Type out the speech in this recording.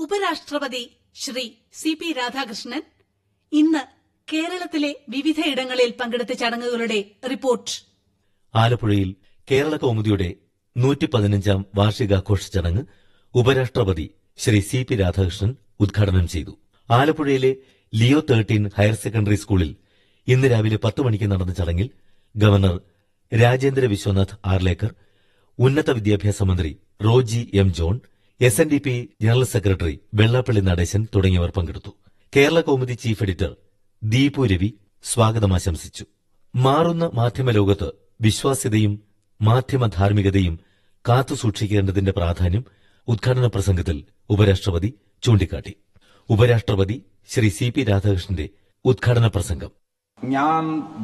ഉപരാഷ്ട്രപതി Shri C P Radhakrishnan ഇന്ന് കേരളത്തിലെ വിവിധയിടങ്ങളിൽ പങ്കെടുത്ത ചടങ്ങുകളുടെ റിപ്പോർട്ട് ആലപ്പുഴയിൽ കേരള കൗമുദിയുടെ നൂറ്റി പതിനഞ്ചാം വാർഷികാഘോഷ ചടങ്ങ് ഉപരാഷ്ട്രപതി ശ്രീ സി പി രാധാകൃഷ്ണൻ ഉദ്ഘാടനം ചെയ്തു ആലപ്പുഴയിലെ ലിയോ തേർട്ടീൻ ഹയർ സെക്കൻഡറി സ്കൂളിൽ ഇന്ന് രാവിലെ പത്ത് മണിക്ക് നടന്ന ചടങ്ങിൽ ഗവർണർ രാജേന്ദ്ര വിശ്വനാഥ് ആർലേക്കർ ഉന്നത വിദ്യാഭ്യാസ മന്ത്രി Roji M John S N D P general secretary Vellappally Natesan തുടങ്ങിയവർ പങ്കെടുത്തു കേരള കൗമുദി ചീഫ് എഡിറ്റർ ദീപു രവി സ്വാഗതം ആശംസിച്ചു മാറുന്ന മാധ്യമലോകത്ത് വിശ്വാസ്യതയും മാധ്യമ ധാർമ്മികതയും കാത്തുസൂക്ഷിക്കേണ്ടതിന്റെ പ്രാധാന്യം ഉദ്ഘാടന പ്രസംഗത്തിൽ ഉപരാഷ്ട്രപതി ചൂണ്ടിക്കാട്ടി ഉപരാഷ്ട്രപതി ശ്രീ സി പി രാധാകൃഷ്ണന്റെ ഉദ്ഘാടന പ്രസംഗം ഞാൻ